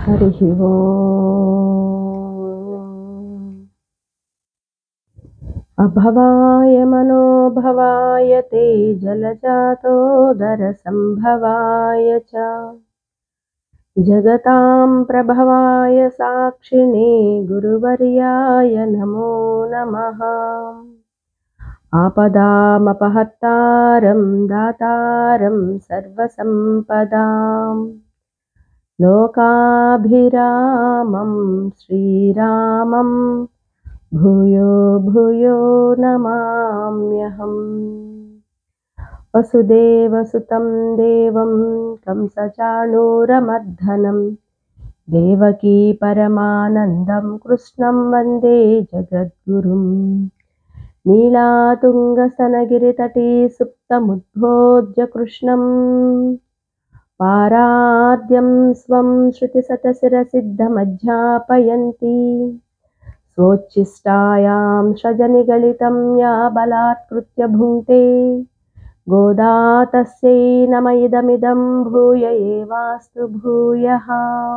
हरिः ओम् अभवाय मनोभवाय ते जलजातोदरसम्भवाय च जगतां प्रभवाय साक्षिणे गुरुवर्याय नमो नमः आपदामपहर्तारं दातारं सर्वसम्पदाम् लोकाभिरामं श्रीरामं भूयो भूयो नमाम्यहम् वसुदेवसुतं देवं कंसचाणूरमर्दनं देवकी परमानन्दं कृष्णं वन्दे जगद्गुरुम् नीलातुङ्गसनगिरितटी सुप्तमुद्बोध्य कृष्णम् पाराद्यं स्वं श्रुतिसतशिरसिद्धमध्यापयन्ती स्वोच्छिष्टायां सृजनिगलितं या बलात्कृत्य भुङ्क्ते गोदा तस्यै नम इदमिदं भूय एवास्तु భూయః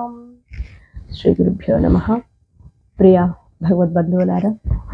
శ్రీ గురుభ్యో నమ ప్రియ భగవద్బంధువులారా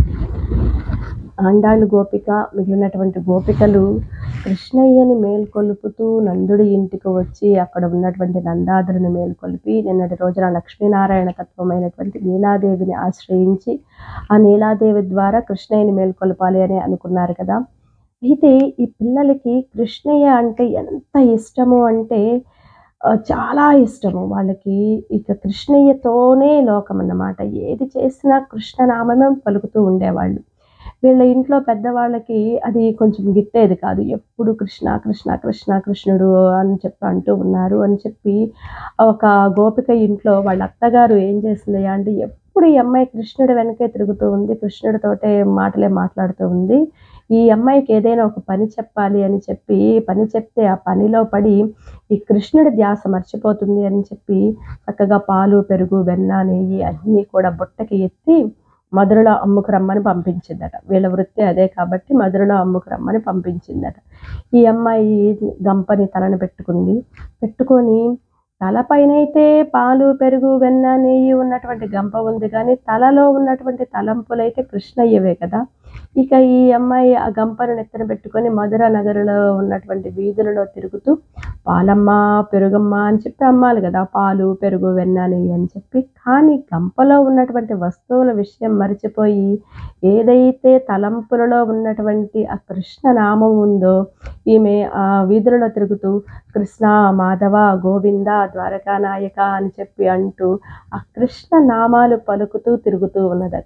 ఆండాళ్ళు గోపిక మిగిలినటువంటి గోపికలు కృష్ణయ్యని మేల్కొలుపుతూ నందుడి ఇంటికి వచ్చి అక్కడ ఉన్నటువంటి నందాదులను మేల్కొలిపి నిన్నటి రోజున లక్ష్మీనారాయణ తత్వమైనటువంటి నీలాదేవిని ఆశ్రయించి ఆ నీలాదేవి ద్వారా కృష్ణయ్యని మేల్కొల్పాలి అని అనుకున్నారు కదా అయితే ఈ పిల్లలకి కృష్ణయ్య అంటే ఎంత ఇష్టము అంటే ఆ, చాలా ఇష్టము వాళ్ళకి ఇక కృష్ణయ్యతోనే లోకం అన్నమాట ఏది చేసినా కృష్ణనామమే పలుకుతూ ఉండేవాళ్ళు వీళ్ళ ఇంట్లో పెద్దవాళ్ళకి అది కొంచెం గిట్టేది కాదు ఎప్పుడు కృష్ణ కృష్ణ కృష్ణ కృష్ణుడు అని చెప్పి అంటూ ఉన్నారు అని చెప్పి ఒక గోపిక ఇంట్లో వాళ్ళ అత్తగారు ఏం చేసింది అంటే ఎప్పుడు ఈ అమ్మాయి కృష్ణుడి వెనకే తిరుగుతూ ఉంది కృష్ణుడితోటే మాటలే మాట్లాడుతూ ఉంది ఈ అమ్మాయికి ఏదైనా ఒక పని చెప్పాలి అని చెప్పి పని చెప్తే ఆ పనిలో పడి ఈ కృష్ణుడి ధ్యాస మర్చిపోతుంది అని చెప్పి చక్కగా పాలు పెరుగు వెన్న నెయ్యి అన్నీ కూడా బుట్టకి ఎత్తి మధురలో అమ్ముకు రమ్మని పంపించిందట వీళ్ళ వృత్తి అదే కాబట్టి మధురలో అమ్ముకు రమ్మని పంపించిందట ఈ అమ్మాయి గంపని తలని పెట్టుకుంది పెట్టుకొని తలపైన అయితే పాలు పెరుగు వెన్న నెయ్యి ఉన్నటువంటి గంప ఉంది కానీ తలలో ఉన్నటువంటి తలంపులైతే కృష్ణయ్యవే కదా ఇక ఈ అమ్మాయి ఆ గంపను నెత్తన పెట్టుకొని మధుర నగరులో ఉన్నటువంటి వీధులలో తిరుగుతూ పాలమ్మ పెరుగమ్మ అని చెప్పి అమ్మాలి కదా పాలు పెరుగు వెన్న నెయ్యి అని చెప్పి కానీ గంపలో ఉన్నటువంటి వస్తువుల విషయం మర్చిపోయి ఏదైతే తలంపులలో ఉన్నటువంటి ఆ కృష్ణ నామం ఉందో ఈమె ఆ వీధులలో తిరుగుతూ కృష్ణ మాధవ గోవింద ద్వారకా నాయక అని చెప్పి అంటూ ఆ కృష్ణ నామాలు పలుకుతూ తిరుగుతూ ఉన్నదట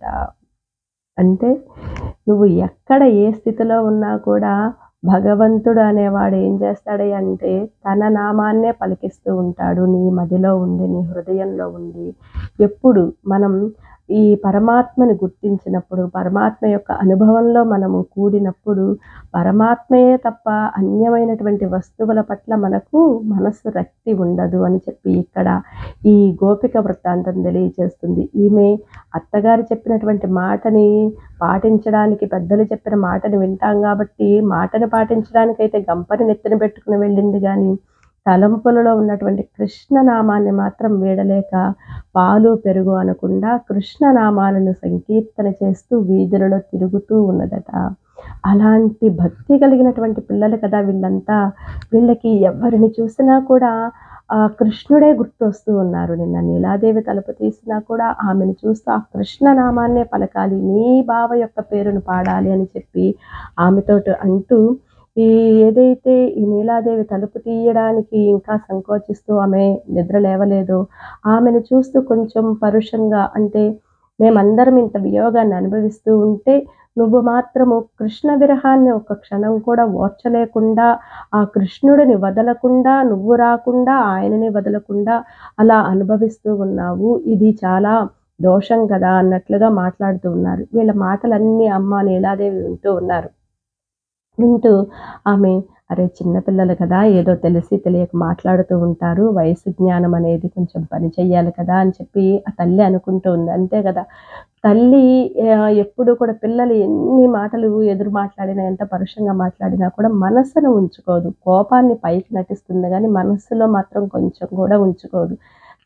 అంటే నువ్వు ఎక్కడ ఏ స్థితిలో ఉన్నా కూడా భగవంతుడు అనేవాడు ఏం చేస్తాడు అంటే తన నామాన్నే పలికిస్తూ ఉంటాడు నీ మదిలో ఉండి నీ హృదయంలో ఉండి ఎప్పుడు మనం ఈ పరమాత్మని గుర్తించినప్పుడు పరమాత్మ యొక్క అనుభవంలో మనము కూడినప్పుడు పరమాత్మయే తప్ప అన్యమైనటువంటి వస్తువుల పట్ల మనకు మనసు రక్తి ఉండదు అని చెప్పి ఇక్కడ ఈ గోపిక వృత్తాంతం తెలియజేస్తుంది ఈమె అత్తగారు చెప్పినటువంటి మాటని పాటించడానికి పెద్దలు చెప్పిన మాటని వింటాం కాబట్టి మాటని పాటించడానికైతే గంపని నెత్తిన పెట్టుకుని వెళ్ళింది కానీ తలంపులలో ఉన్నటువంటి కృష్ణనామాన్ని మాత్రం వీడలేక పాలు పెరుగు అనకుండా కృష్ణనామాలను సంకీర్తన చేస్తూ వీధులలో తిరుగుతూ ఉన్నదట అలాంటి భక్తి కలిగినటువంటి పిల్లలు కదా వీళ్ళంతా వీళ్ళకి ఎవరిని చూసినా కూడా ఆ కృష్ణుడే గుర్తొస్తూ ఉన్నారు నిన్న నీలాదేవి తలుపు తీసినా కూడా ఆమెను చూస్తూ ఆ కృష్ణనామాన్నే పలకాలి నీ బావ యొక్క పేరును పాడాలి అని చెప్పి ఆమెతోటి అంటూ ఈ ఏదైతే ఈ నీలాదేవి తలుపు తీయడానికి ఇంకా సంకోచిస్తూ ఆమె నిద్ర లేవలేదో ఆమెను చూస్తూ కొంచెం పరుషంగా అంటే మేమందరం ఇంత వియోగాన్ని అనుభవిస్తూ ఉంటే నువ్వు మాత్రము కృష్ణ విరహాన్ని ఒక క్షణం కూడా ఓర్చలేకుండా ఆ కృష్ణుడిని వదలకుండా నువ్వు రాకుండా ఆయనని వదలకుండా అలా అనుభవిస్తూ ఉన్నావు ఇది చాలా దోషం కదా అన్నట్లుగా మాట్లాడుతూ ఉన్నారు వీళ్ళ మాటలన్నీ అమ్మ నీలాదేవి వింటూ ఉన్నారు వింటూ ఆమె అరే చిన్నపిల్లలు కదా ఏదో తెలిసి తెలియక మాట్లాడుతూ ఉంటారు వయసు జ్ఞానం అనేది కొంచెం పని చెయ్యాలి కదా అని చెప్పి ఆ తల్లి అనుకుంటూ ఉంది అంతే కదా తల్లి ఆ, ఎప్పుడు కూడా పిల్లలు ఎన్ని మాటలు ఎదురు మాట్లాడినా ఎంత పరుషంగా మాట్లాడినా కూడా మనస్సును ఉంచుకోదు కోపాన్ని పైకి నటిస్తుంది కానీ మనస్సులో మాత్రం కొంచెం కూడా ఉంచుకోదు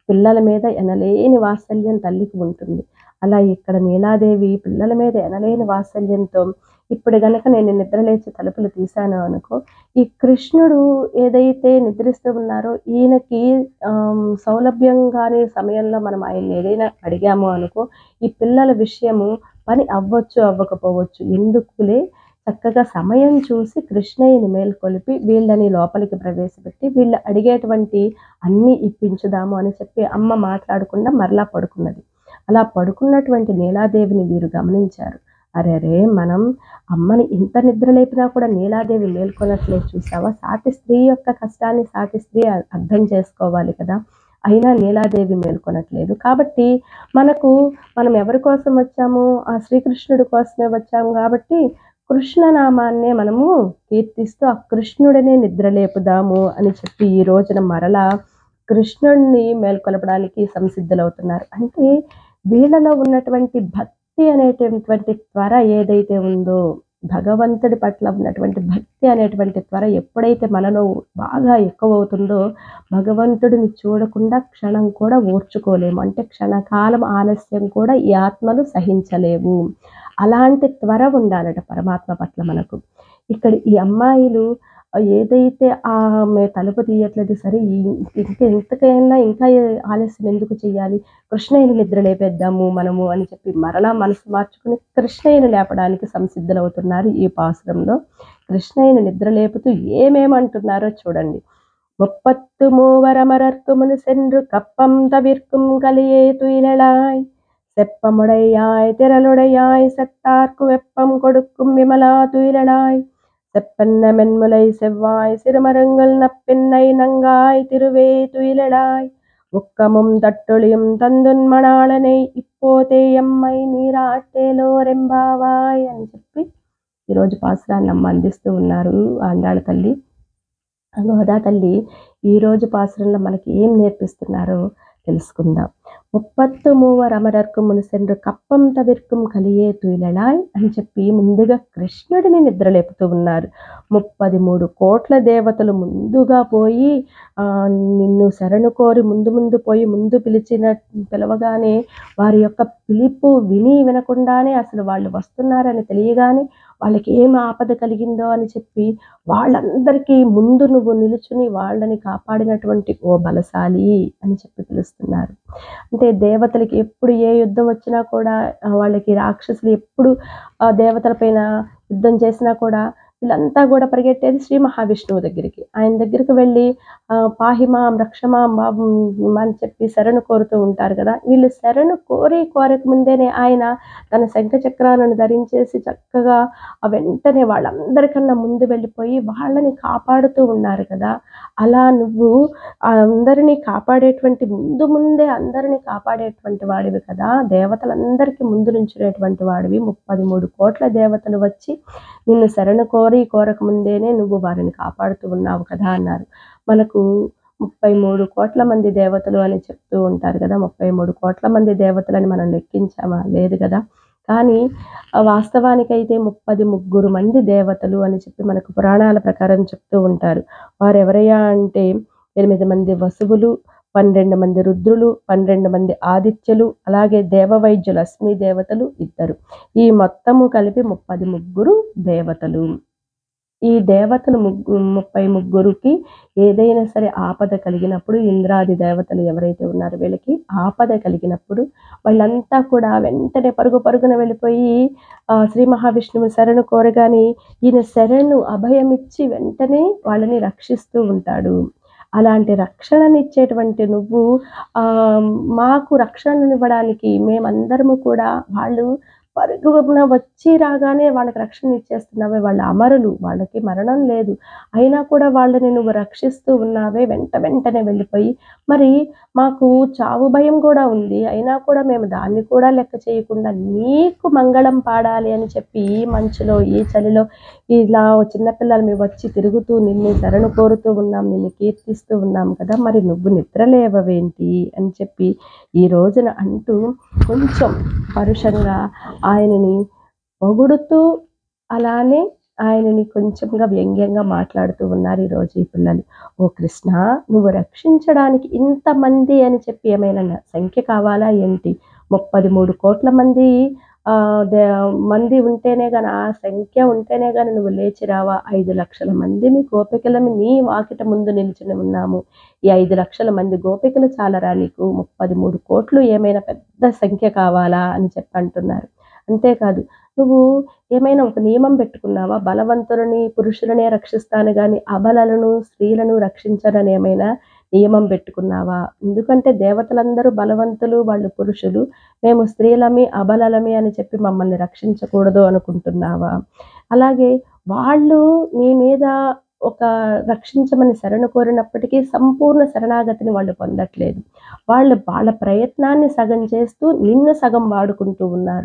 పిల్లల మీద ఎనలేని వాత్సల్యం తల్లికి ఉంటుంది అలా ఇక్కడ నీలాదేవి పిల్లల మీద ఎనలేని వాత్సల్యంతో ఇప్పుడు గనక నేను నిద్రలేచి తలుపులు తీశాను అనుకో ఈ కృష్ణుడు ఏదైతే నిద్రిస్తూ ఉన్నారో ఈయనకి ఆమ్, సౌలభ్యంగానే సమయంలో మనం ఆయన ఏదైనా అడిగాము అనుకో ఈ పిల్లల విషయము పని అవ్వచ్చు అవ్వకపోవచ్చు ఎందుకులే చక్కగా సమయం చూసి కృష్ణయ్యని మేల్కొలిపి వీళ్ళని లోపలికి ప్రవేశపెట్టి వీళ్ళు అడిగేటువంటి అన్నీ ఇప్పించుదాము అని చెప్పి అమ్మ మాట్లాడకుండా మరలా పడుకున్నది అలా పడుకున్నటువంటి నీలాదేవిని వీరు గమనించారు అరే అరే మనం అమ్మని ఇంత నిద్ర లేపినా కూడా నీలాదేవి మేల్కొనట్లేదు చూసావా సాటి స్త్రీ యొక్క కష్టాన్ని సాటి స్త్రీ అ- అర్థం చేసుకోవాలి కదా అయినా నీలాదేవి మేల్కొనట్లేదు కాబట్టి మనకు మనం ఎవరి కోసం వచ్చాము ఆ శ్రీకృష్ణుడి కోసమే వచ్చాము కాబట్టి కృష్ణనామాన్నే మనము కీర్తిస్తూ ఆ కృష్ణుడినే నిద్రలేపుదాము అని చెప్పి ఈ రోజున మరలా కృష్ణుడిని మేల్కొలపడానికి సంసిద్ధులవుతున్నారు అంటే వీళ్ళలో ఉన్నటువంటి భక్తి అనేటటువంటి త్వర ఏదైతే ఉందో భగవంతుడి పట్ల ఉన్నటువంటి భక్తి అనేటువంటి త్వర ఎప్పుడైతే మనలో బాగా ఎక్కువ అవుతుందో భగవంతుడిని చూడకుండా క్షణం కూడా ఓర్చుకోలేము అంటే క్షణకాలం ఆలస్యం కూడా ఈ ఆత్మలు సహించలేవు అలాంటి త్వర ఉండాలట పరమాత్మ పట్ల మనకు ఇక్కడ ఈ అమ్మాయిలు ఏదైతే ఆమె తలుపు తీయట్లేదు సరే ఈ- ఇంకా ఎంతకైనా ఇంకా ఏ- ఆలస్యం ఎందుకు చేయాలి కృష్ణయ్యని నిద్ర లేపేద్దాము మనము అని చెప్పి మరలా మనసు మార్చుకుని కృష్ణయ్యని లేపడానికి సంసిద్ధులవుతున్నారు ఈ పాసురంలో కృష్ణయ్యని నిద్ర లేపుతూ ఏమేమంటున్నారో చూడండి முப்பத்து மூவரமரர்க்குமுனு சென்று கப்பம் தவிர்க்கும் கலியே துயிலளாய் செப்பமுடையாய் திரளுடையாய் செத்தார்க்கு வெப்பம் கொடுக்கும் விமலா துயிலளாய் செப்பன்ன மென்முலை செவ்வாய் சிறுமருங்கள் நப்பெண்ணை நங்காய் திருவே துயிலளாய் உக்கமும் தட்டொளியும் தந்துன் మణాళనై ఇప్పోతే ఎమ్మై నీరాటేలోరెంబావాయ్ అని చెప్పి ఈరోజు పాసురాన్ని అమ్మ అందిస్తూ ఉన్నారు ఆండాళ్ళ తల్లి గోదా తల్లి ఈరోజు పాసురంలో మనకి ఏం నేర్పిస్తున్నారో తెలుసుకుందాం ముప్పత్తు మూవర్ అమరర్కు మునిసెండ్రు కప్పం తవిర్కుం కలియే తుయిలడాయ్ అని చెప్పి ముందుగా కృష్ణుడిని నిద్రలేపుతూ ఉన్నారు ముప్పది మూడు కోట్ల దేవతలు ముందుగా పోయి ఆ, నిన్ను శరణు కోరి ముందు ముందు పోయి ముందు పిలిచిన పిలవగానే వారి యొక్క పిలుపు విని వినకుండానే అసలు వాళ్ళు వస్తున్నారని తెలియగానే వాళ్ళకి ఏం ఆపద కలిగిందో అని చెప్పి వాళ్ళందరికీ ముందు నువ్వు నిలుచుని వాళ్ళని కాపాడినటువంటి ఓ బలశాలి అని చెప్పి పిలుస్తున్నారు అంటే దేవతలకి ఎప్పుడు ఏ యుద్ధం వచ్చినా కూడా ఆ, వాళ్ళకి రాక్షసులు ఎప్పుడు ఆ దేవతల పైన యుద్ధం చేసినా కూడా వీళ్ళంతా కూడా పరిగెట్టేది శ్రీ మహావిష్ణువు దగ్గరికి ఆయన దగ్గరికి వెళ్ళి ఆ, పాహిమాం రక్షమాం బాబు అని చెప్పి శరణు కోరుతూ ఉంటారు కదా వీళ్ళు శరణు కోరి కోరక ముందేనే ఆయన తన శంఖ చక్రాలను ధరించేసి చక్కగా ఆ వెంటనే వాళ్ళందరికన్నా ముందు వెళ్ళిపోయి వాళ్ళని కాపాడుతూ ఉన్నారు కదా అలా నువ్వు ఆ అందరినీ కాపాడేటువంటి ముందు ముందే అందరినీ కాపాడేటువంటి వాడివి కదా దేవతలందరికీ ముందు నుంచునేటువంటి వాడివి ముప్పది మూడు కోట్ల దేవతలు వచ్చి నిన్ను శరణు కోరి కోరక ముందేనే నువ్వు వారిని కాపాడుతూ ఉన్నావు కదా అన్నారు మనకు ముప్పై మూడు కోట్ల మంది దేవతలు అని చెప్తూ ఉంటారు కదా ముప్పై మూడు కోట్ల మంది దేవతలని మనం లెక్కించామా లేదు కదా కానీ ఆ వాస్తవానికైతే ముప్పది ముగ్గురు మంది దేవతలు అని చెప్పి మనకు పురాణాల ప్రకారం చెప్తూ ఉంటారు వారు ఎవరయ్యా అంటే ఎనిమిది మంది వసువులు పన్నెండు మంది రుద్రులు పన్నెండు మంది ఆదిత్యులు అలాగే దేవవైద్యులు అశ్మి దేవతలు ఇద్దరు ఈ మొత్తము కలిపి ముప్పది ముగ్గురు దేవతలు ఈ దేవతలు ముగ్గు ముప్పై ముగ్గురుకి ఏదైనా సరే ఆపద కలిగినప్పుడు ఇంద్రాది దేవతలు ఎవరైతే ఉన్నారో వీళ్ళకి ఆపద కలిగినప్పుడు వాళ్ళంతా కూడా వెంటనే పరుగు పరుగున వెళ్ళిపోయి ఆ, శ్రీ మహావిష్ణువు శరణు కోరగానే ఈయన శరణు అభయమిచ్చి వెంటనే వాళ్ళని రక్షిస్తూ ఉంటాడు అలాంటి రక్షణనిచ్చేటువంటి నువ్వు ఆ, మాకు రక్షణనివ్వడానికి మేమందరము కూడా వాళ్ళు పరుగున వచ్చి రాగానే వాళ్ళకి రక్షణ ఇచ్చేస్తున్నావే వాళ్ళ అమరులు వాళ్ళకి మరణం లేదు అయినా కూడా వాళ్ళని నువ్వు రక్షిస్తూ ఉన్నావే వెంట వెంటనే వెళ్ళిపోయి మరి మాకు చావు భయం కూడా ఉంది అయినా కూడా మేము దాన్ని కూడా లెక్క చేయకుండా నీకు మంగళం పాడాలి అని చెప్పి ఈ మంచులో ఈ చలిలో ఇలా చిన్నపిల్లలు మేము వచ్చి తిరుగుతూ నిన్ను శరణు కోరుతూ ఉన్నాం నిన్ను కీర్తిస్తూ ఉన్నాం కదా మరి నువ్వు నిద్రలేవవేంటి అని చెప్పి ఈ రోజున అంటూ కొంచెం పరుషంగా ఆయనని పొగుడుతూ అలానే ఆయనని కొంచెంగా వ్యంగ్యంగా మాట్లాడుతూ ఉన్నారు ఈరోజు ఈ పిల్లలు ఓ కృష్ణ నువ్వు రక్షించడానికి ఇంతమంది అని చెప్పి ఏమైనా న- సంఖ్య కావాలా ఏంటి ముప్పది మూడు కోట్ల మంది ఆ, దే- మంది ఉంటేనే గాని ఆ సంఖ్య ఉంటేనే గాని నువ్వు లేచి రావా ఐదు లక్షల మంది మీ గోపికలమి నీ వాకిట ముందు నిలిచిన ఉన్నాము ఈ ఐదు లక్షల మంది గోపికలు చాలరా నీకు ముప్పది మూడు కోట్లు ఏమైనా పెద్ద సంఖ్య కావాలా అని చెప్పి అంటున్నారు అంతేకాదు నువ్వు ఏమైనా ఒక నియమం పెట్టుకున్నావా బలవంతులని పురుషులనే రక్షిస్తాను కానీ అబలలను స్త్రీలను రక్షించరని ఏమైనా నియమం పెట్టుకున్నావా ఎందుకంటే దేవతలందరూ బలవంతులు వాళ్ళు పురుషులు మేము స్త్రీలమి అబలలమి అని చెప్పి మమ్మల్ని రక్షించకూడదు అనుకుంటున్నావా అలాగే వాళ్ళు నీ మీద ఒక రక్షించమని శరణు కోరినప్పటికీ సంపూర్ణ శరణాగతిని వాళ్ళు పొందట్లేదు వాళ్ళు వాళ్ళ ప్రయత్నాన్ని సగం చేస్తూ నిన్ను సగం వాడుకుంటూ ఉన్నారు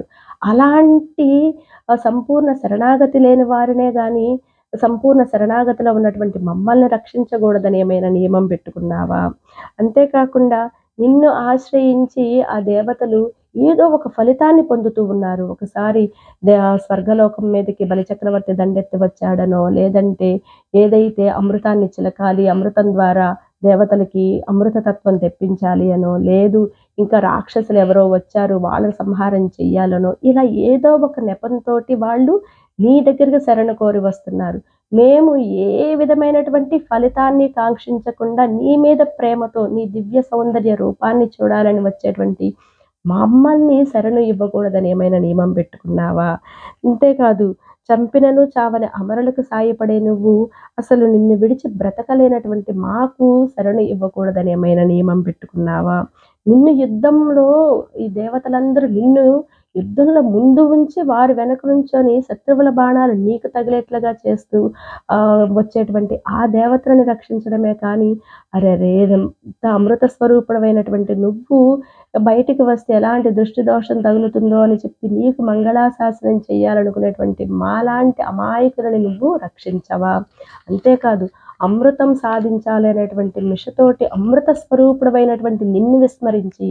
అలాంటి ఆ, సంపూర్ణ శరణాగతి లేని వారినే కానీ సంపూర్ణ శరణాగతిలో ఉన్నటువంటి మమ్మల్ని రక్షించకూడదని ఏమైనా నియమం పెట్టుకున్నావా అంతేకాకుండా నిన్ను ఆశ్రయించి ఆ దేవతలు ఏదో ఒక ఫలితాన్ని పొందుతూ ఉన్నారు ఒకసారి దే- ఆ స్వర్గలోకం మీదకి బలిచక్రవర్తి దండెత్తి వచ్చాడనో లేదంటే ఏదైతే అమృతాన్ని చిలకాలి అమృతం ద్వారా దేవతలకి అమృతతత్వం తెప్పించాలి అనో లేదు ఇంకా రాక్షసులు ఎవరో వచ్చారు వాళ్ళని సంహారం చెయ్యాలనో ఇలా ఏదో ఒక నెపంతోటి వాళ్ళు నీ దగ్గరికి శరణ కోరి వస్తున్నారు మేము ఏ విధమైనటువంటి ఫలితాన్ని కాంక్షించకుండా నీ మీద ప్రేమతో నీ దివ్య సౌందర్య రూపాన్ని చూడాలని వచ్చేటువంటి మమ్మల్ని శరణు ఇవ్వకూడదని ఏమైనా నియమం పెట్టుకున్నావా అంతేకాదు చంపినను చావని అమరులకు సాయపడే నువ్వు అసలు నిన్ను విడిచి బ్రతకలేనటువంటి మాకు శరణు ఇవ్వకూడదని ఏమైనా నియమం పెట్టుకున్నావా నిన్ను యుద్ధంలో ఈ దేవతలందరూ నిన్ను యుద్ధంలో ముందు ఉంచి వారు వెనక నుంచొని శత్రువుల బాణాలు నీకు తగిలేట్లుగా చేస్తూ ఆ, వచ్చేటువంటి ఆ దేవతలను రక్షించడమే కానీ అరే రే ఇంత అమృత స్వరూపుడమైనటువంటి నువ్వు బయటికి వస్తే ఎలాంటి దృష్టి దోషం తగులుతుందో అని చెప్పి నీకు మంగళాశాసనం చేయాలనుకునేటువంటి మాలాంటి అమాయకులని నువ్వు రక్షించవా అంతేకాదు అమృతం సాధించాలి అనేటువంటి మిషతోటి అమృత స్వరూపుడమైనటువంటి నిన్ను విస్మరించి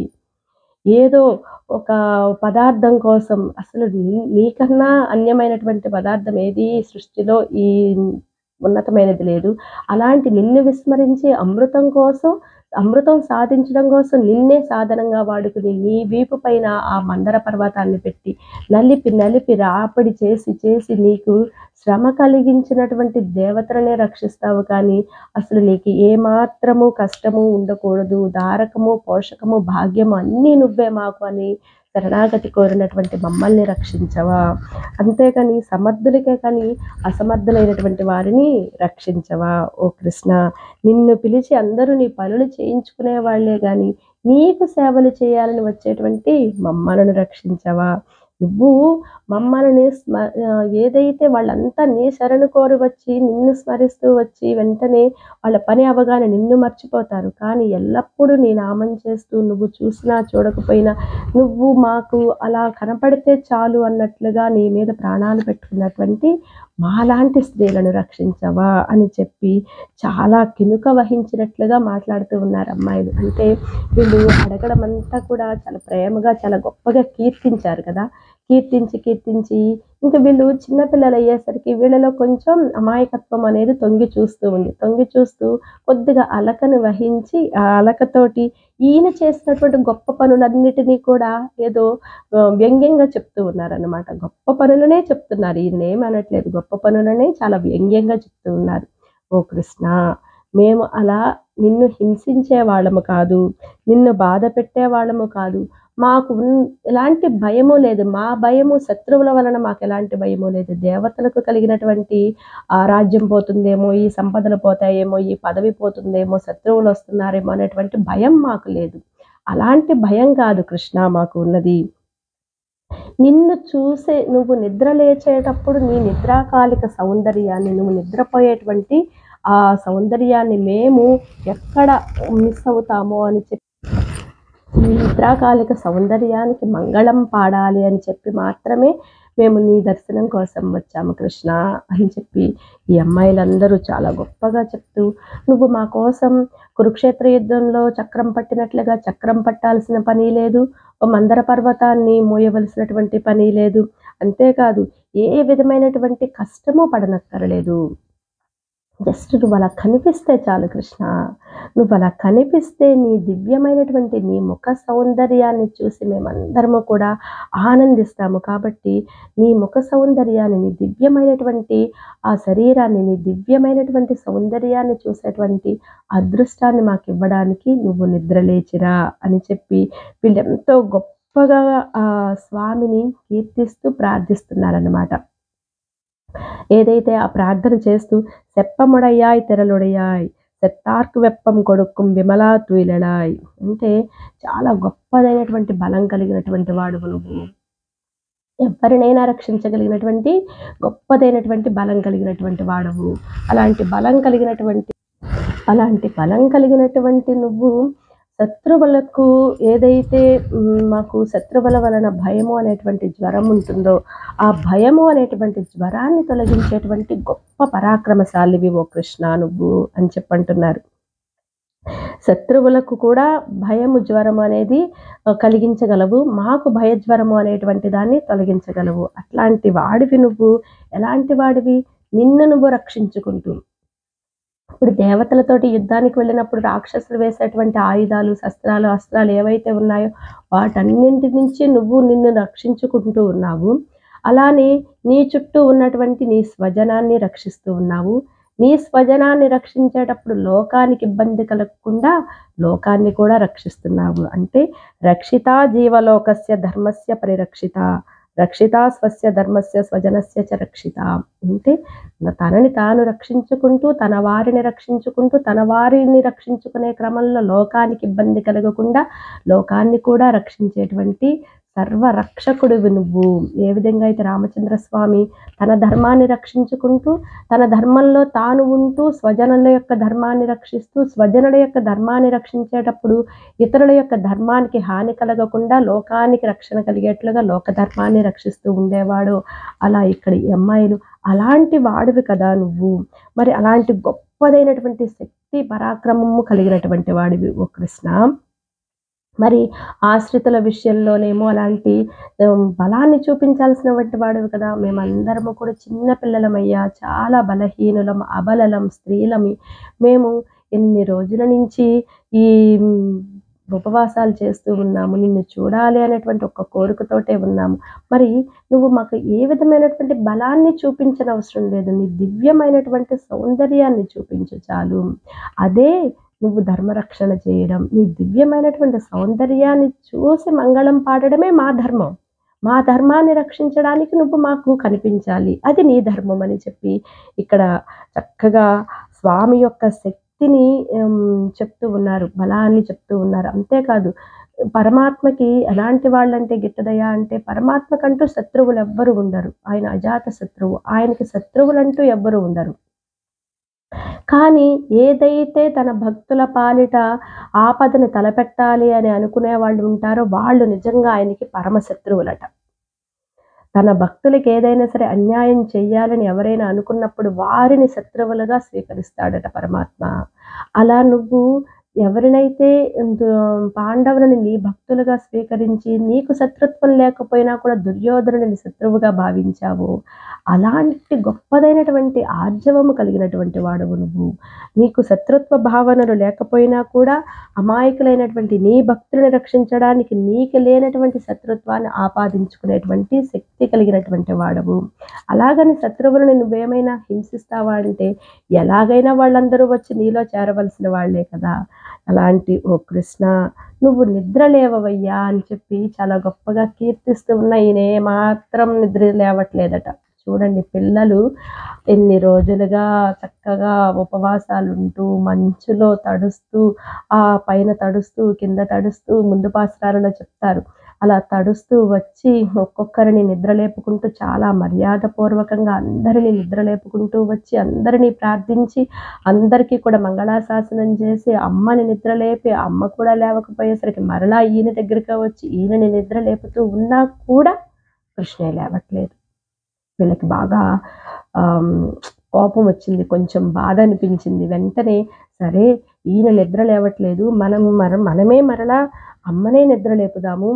ఏదో ఒక పదార్థం కోసం అసలు నీ- నీకన్నా అన్యమైనటువంటి పదార్థం ఏది ఈ సృష్టిలో ఈ ఉన్నతమైనది లేదు అలాంటి నిన్ను విస్మరించి అమృతం కోసం అమృతం సాధించడం కోసం నిన్నే సాధనంగా వాడుకుని నీ వీపు పైన ఆ మందర పర్వతాన్ని పెట్టి నలిపి నలిపి రాపడి చేసి చేసి నీకు శ్రమ కలిగించినటువంటి దేవతలనే రక్షిస్తావు కానీ అసలు నీకు ఏమాత్రము కష్టము ఉండకూడదు దారకము పోషకము భాగ్యము అన్నీ నువ్వే మాకు అని శరణాగతి కోరినటువంటి మమ్మల్ని రక్షించవా అంతేకాని సమర్థులకే కానీ అసమర్థులైనటువంటి వారిని రక్షించవా ఓ కృష్ణ నిన్ను పిలిచి అందరూ నీ పనులు చేయించుకునే వాళ్ళే కానీ నీకు సేవలు చేయాలని వచ్చేటువంటి మమ్మలను రక్షించవా నువ్వు మమ్మల్ని స్మ ఆ, ఏదైతే వాళ్ళంతా నీ శరణు కోరి వచ్చి నిన్ను స్మరిస్తూ వచ్చి వెంటనే వాళ్ళ పని అవగానే నిన్ను మర్చిపోతారు కానీ ఎల్లప్పుడూ నీ నామం చేస్తూ నువ్వు చూసినా చూడకపోయినా నువ్వు మాకు అలా కనపడితే చాలు అన్నట్లుగా నీ మీద ప్రాణాలు పెట్టుకున్నటువంటి మాలాంటి స్త్రీలను రక్షించవా అని చెప్పి చాలా కినుక వహించినట్లుగా మాట్లాడుతూ ఉన్నారు అమ్మాయిలు అంటే వీళ్ళు అడగడం అంతా కూడా చాలా ప్రేమగా చాలా గొప్పగా కీర్తించారు కదా కీర్తించి కీర్తించి ఇంకా వీళ్ళు చిన్నపిల్లలు అయ్యేసరికి వీళ్ళలో కొంచెం అమాయకత్వం అనేది తొంగి చూస్తూ ఉంది తొంగి చూస్తూ కొద్దిగా అలకను వహించి ఆ అలకతోటి ఈయన చేసినటువంటి గొప్ప పనులన్నిటినీ కూడా ఏదో ఆ, వ్యంగ్యంగా చెప్తూ ఉన్నారన్నమాట గొప్ప పనులనే చెప్తున్నారు ఈయన ఏమనట్లేదు గొప్ప పనులనే చాలా వ్యంగ్యంగా చెప్తూ ఉన్నారు ఓ కృష్ణ మేము అలా నిన్ను హింసించే వాళ్ళము కాదు నిన్ను బాధ పెట్టే వాళ్ళము కాదు మాకు ఉన్- ఎలాంటి భయము లేదు మా భయము శత్రువుల వలన మాకు ఎలాంటి భయము లేదు దేవతలకు కలిగినటువంటి ఆ రాజ్యం పోతుందేమో ఈ సంపదలు పోతాయేమో ఈ పదవి పోతుందేమో శత్రువులు వస్తున్నారేమో అనేటువంటి భయం మాకు లేదు అలాంటి భయం కాదు కృష్ణ మాకు ఉన్నది నిన్ను చూసే నువ్వు నిద్ర లేచేటప్పుడు నీ నిద్రాకాలిక సౌందర్యాన్ని నువ్వు నిద్రపోయేటువంటి ఆ సౌందర్యాన్ని మేము ఎక్కడ మిస్ అవుతామో అని చెప్పి నీ నిద్రాకాలిక సౌందర్యానికి మంగళం పాడాలి అని చెప్పి మాత్రమే మేము నీ దర్శనం కోసం వచ్చాము కృష్ణ అని చెప్పి ఈ అమ్మాయిలందరూ చాలా గొప్పగా చెప్తూ నువ్వు మా కోసం కురుక్షేత్ర యుద్ధంలో చక్రం పట్టినట్లుగా చక్రం పట్టాల్సిన పని లేదు ఓ మందర పర్వతాన్ని మోయవలసినటువంటి పని లేదు అంతేకాదు ఏ విధమైనటువంటి కష్టము పడనక్కరలేదు జస్ట్ నువ్వు అలా కనిపిస్తే చాలు కృష్ణ నువ్వు అలా కనిపిస్తే నీ దివ్యమైనటువంటి నీ ముఖ సౌందర్యాన్ని చూసి మేమందరము కూడా ఆనందిస్తాము కాబట్టి నీ ముఖ సౌందర్యాన్ని నీ దివ్యమైనటువంటి ఆ శరీరాన్ని నీ దివ్యమైనటువంటి సౌందర్యాన్ని చూసేటువంటి అదృష్టాన్ని మాకు ఇవ్వడానికి నువ్వు నిద్రలేచిరా అని చెప్పి వీళ్ళెంతో గొప్పగా ఆ స్వామిని కీర్తిస్తూ ప్రార్థిస్తున్నారన్నమాట ఏదైతే ఆ ప్రార్థన చేస్తూ సెప్పముడయ్యాయ్ తెరలుడయ్యాయ్ సెత్తార్కు వెప్పం కొడుక్కుం విమలా తుయిలడాయ్ అంటే చాలా గొప్పదైనటువంటి బలం కలిగినటువంటి వాడు నువ్వు ఎవరినైనా రక్షించగలిగినటువంటి గొప్పదైనటువంటి బలం కలిగినటువంటి వాడవు అలాంటి బలం కలిగినటువంటి అలాంటి బలం కలిగినటువంటి నువ్వు శత్రువులకు ఏదైతే మ్, మాకు శత్రువుల వలన భయము అనేటువంటి జ్వరం ఉంటుందో ఆ భయము అనేటువంటి జ్వరాన్ని తొలగించేటువంటి గొప్ప పరాక్రమశాలివి ఓ కృష్ణ నువ్వు అని చెప్పంటున్నారు శత్రువులకు కూడా భయము జ్వరం అనేది ఆ, కలిగించగలవు మాకు భయజ్వరము అనేటువంటి దాన్ని తొలగించగలవు అట్లాంటి వాడివి నువ్వు ఎలాంటి వాడివి నిన్ను నువ్వు రక్షించుకుంటూ ఇప్పుడు దేవతలతోటి యుద్ధానికి వెళ్ళినప్పుడు రాక్షసులు వేసేటువంటి ఆయుధాలు శస్త్రాలు అస్త్రాలు ఏవైతే ఉన్నాయో వాటన్నింటి నుంచి నువ్వు నిన్ను రక్షించుకుంటూ ఉన్నావు అలానే నీ చుట్టూ ఉన్నటువంటి నీ స్వజనాన్ని రక్షిస్తూ ఉన్నావు నీ స్వజనాన్ని రక్షించేటప్పుడు లోకానికి ఇబ్బంది కలగకుండా లోకాన్ని కూడా రక్షిస్తున్నావు అంటే రక్షిత జీవలోకస్య ధర్మస్య పరిరక్షిత రక్షిత స్వస్య ధర్మస్య స్వజనస్య చ రక్షిత అంటే తనని తాను రక్షించుకుంటూ తన వారిని రక్షించుకుంటూ తన వారిని రక్షించుకునే క్రమంలో లోకానికి ఇబ్బంది కలగకుండా లోకాన్ని కూడా రక్షించేటువంటి సర్వరక్షకుడివి నువ్వు ఏ విధంగా అయితే రామచంద్ర స్వామి తన ధర్మాన్ని రక్షించుకుంటూ తన ధర్మంలో తాను ఉంటూ స్వజనుల యొక్క ధర్మాన్ని రక్షిస్తూ స్వజనుల యొక్క ధర్మాన్ని రక్షించేటప్పుడు ఇతరుల యొక్క ధర్మానికి హాని కలగకుండా లోకానికి రక్షణ కలిగేట్లుగా లోక ధర్మాన్ని రక్షిస్తూ ఉండేవాడు అలా ఇక్కడ ఈ అమ్మాయిలు అలాంటి వాడివి కదా నువ్వు మరి అలాంటి గొప్పదైనటువంటి శక్తి పరాక్రమము కలిగినటువంటి వాడివి ఓ కృష్ణ మరి ఆశ్రితుల విషయంలోనేమో అలాంటి ఉమ్, బలాన్ని చూపించాల్సినటువంటి వాడివి కదా మేమందరము కూడా చిన్న పిల్లలమయ్యా చాలా బలహీనులం అబలలం స్త్రీలమి మేము ఎన్ని రోజుల నుంచి ఈ ఉమ్, ఉపవాసాలు చేస్తూ ఉన్నాము నిన్ను చూడాలి అనేటువంటి ఒక కోరికతోటే ఉన్నాము మరి నువ్వు మాకు ఏ విధమైనటువంటి బలాన్ని చూపించనవసరం లేదు నీ దివ్యమైనటువంటి సౌందర్యాన్ని చూపించు చాలు అదే నువ్వు ధర్మరక్షణ చేయడం నీ దివ్యమైనటువంటి సౌందర్యాన్ని చూసి మంగళం పాడడమే మా ధర్మం మా ధర్మాన్ని రక్షించడానికి నువ్వు మాకు కనిపించాలి అది నీ ధర్మం అని చెప్పి ఇక్కడ చక్కగా స్వామి యొక్క శక్తిని ఉమ్, చెప్తూ ఉన్నారు బలాన్ని చెప్తూ ఉన్నారు అంతేకాదు పరమాత్మకి ఎలాంటి వాళ్ళంటే గిట్టదయా అంటే పరమాత్మకంటూ శత్రువులు ఎవ్వరు ఉండరు ఆయన అజాత శత్రువు ఆయనకి శత్రువులంటూ ఎవ్వరు ఉండరు కానీ ఏదైతే తన భక్తుల పాలిట ఆపదను తలపెట్టాలి అని అనుకునే వాళ్ళు ఉంటారో వాళ్ళు నిజంగా ఆయనకి పరమ శత్రువులట తన భక్తులకి ఏదైనా సరే అన్యాయం చెయ్యాలని ఎవరైనా అనుకున్నప్పుడు వారిని శత్రువులుగా స్వీకరిస్తాడట పరమాత్మ అలా నువ్వు ఎవరినైతే ఇంత పాండవులని నీ భక్తులుగా స్వీకరించి నీకు శత్రుత్వం లేకపోయినా కూడా దుర్యోధనుని శత్రువుగా భావించావు అలాంటి గొప్పదైనటువంటి ఆర్జవము కలిగినటువంటి వాడవు నువ్వు నీకు శత్రుత్వ భావనలు లేకపోయినా కూడా అమాయకులైనటువంటి నీ భక్తులను రక్షించడానికి నీకు లేనటువంటి శత్రుత్వాన్ని ఆపాదించుకునేటువంటి శక్తి కలిగినటువంటి వాడవు అలాగని శత్రువులను నువ్వేమైనా హింసిస్తావా అంటే ఎలాగైనా వాళ్ళందరూ వచ్చి నీలో చేరవలసిన వాళ్ళే కదా అలాంటి ఓ కృష్ణ నువ్వు నిద్ర లేవవయ్యా అని చెప్పి చాలా గొప్పగా కీర్తిస్తూ ఉన్న ఈయన మాత్రం నిద్ర లేవట్లేదట చూడండి పిల్లలు ఎన్ని రోజులుగా చక్కగా ఉపవాసాలు ఉంటూ మంచులో తడుస్తూ ఆ పైన తడుస్తూ కింద తడుస్తూ ముందు పాస్టారులో చెప్తారు అలా తడుస్తూ వచ్చి ఒక్కొక్కరిని నిద్రలేపుకుంటూ చాలా మర్యాదపూర్వకంగా అందరినీ నిద్రలేపుకుంటూ వచ్చి అందరినీ ప్రార్థించి అందరికీ కూడా మంగళాశాసనం చేసి అమ్మని నిద్రలేపి అమ్మ కూడా లేవకపోయేసరికి మరలా ఈయన దగ్గరికి వచ్చి ఈయనని నిద్ర లేపుతూ ఉన్నా కూడా కృష్ణే లేవట్లేదు వీళ్ళకి బాగా ఆమ్, కోపం వచ్చింది కొంచెం బాధ అనిపించింది వెంటనే సరే ఈయన నిద్ర లేవట్లేదు మనం మర మనమే మరలా అమ్మనే నిద్ర లేపుదాము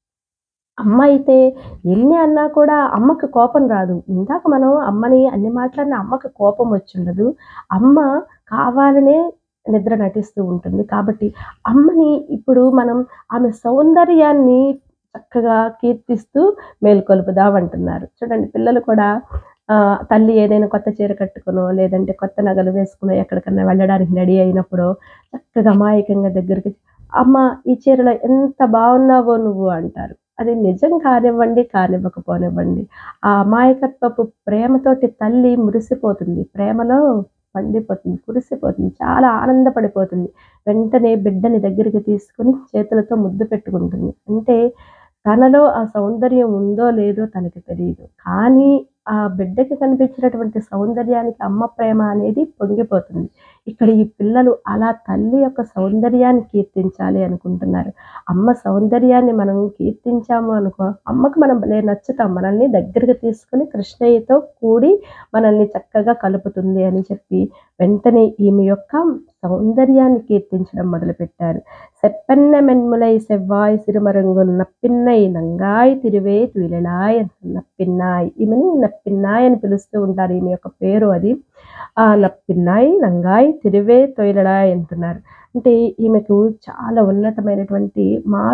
అమ్మ అయితే ఎన్ని అన్నా కూడా అమ్మకి కోపం రాదు ఇందాక మనం అమ్మని అన్ని మాట్లాడిన అమ్మకి కోపం వచ్చిండదు అమ్మ కావాలనే నిద్ర నటిస్తూ ఉంటుంది కాబట్టి అమ్మని ఇప్పుడు మనం ఆమె సౌందర్యాన్ని చక్కగా కీర్తిస్తూ మేల్కొలుపుదాం అంటున్నారు చూడండి పిల్లలు కూడా ఆ, తల్లి ఏదైనా కొత్త చీర కట్టుకునో లేదంటే కొత్త నగలు వేసుకునో ఎక్కడికన్నా వెళ్ళడానికి రెడీ అయినప్పుడు చక్కగా అమాయకంగా దగ్గరికి అమ్మ ఈ చీరలో ఎంత బాగున్నావో నువ్వు అంటారు అది నిజం కానివ్వండి కానివ్వకపోనివ్వండి ఆ అమాయకత్వపు ప్రేమతోటి తల్లి మురిసిపోతుంది ప్రేమలో పండిపోతుంది కురిసిపోతుంది చాలా ఆనందపడిపోతుంది వెంటనే బిడ్డని దగ్గరికి తీసుకుని చేతులతో ముద్దు పెట్టుకుంటుంది అంటే తనలో ఆ సౌందర్యం ఉందో లేదో తనకి తెలియదు కానీ ఆ బిడ్డకి కనిపించినటువంటి సౌందర్యానికి అమ్మ ప్రేమ అనేది పొంగిపోతుంది ఇక్కడ ఈ పిల్లలు అలా తల్లి యొక్క సౌందర్యాన్ని కీర్తించాలి అనుకుంటున్నారు అమ్మ సౌందర్యాన్ని మనం కీర్తించాము అనుకో అమ్మకు మనం భలే నచ్చుతాం మనల్ని దగ్గరికి తీసుకుని కృష్ణయ్యతో కూడి మనల్ని చక్కగా కలుపుతుంది అని చెప్పి వెంటనే ఈమె యొక్క సౌందర్యాన్ని కీర్తించడం మొదలుపెట్టారు సెప్పన్న మెన్ములై సెవ్వాయ్ సిరుమరంగుల్ నప్పిన్నై నంగాయ్ తిరువే తుయిలలాయ్ నప్పిన్నాయ్ ఈమెని నప్పిన్నాయ్ అని పిలుస్తూ ఉంటారు ఈమె యొక్క పేరు అది ఆ నప్పిన్నాయ్ నంగాయ్ తిరువే తొయిలలాయ్ అంటున్నారు అంటే ఈమెకు చాలా ఉన్నతమైనటువంటి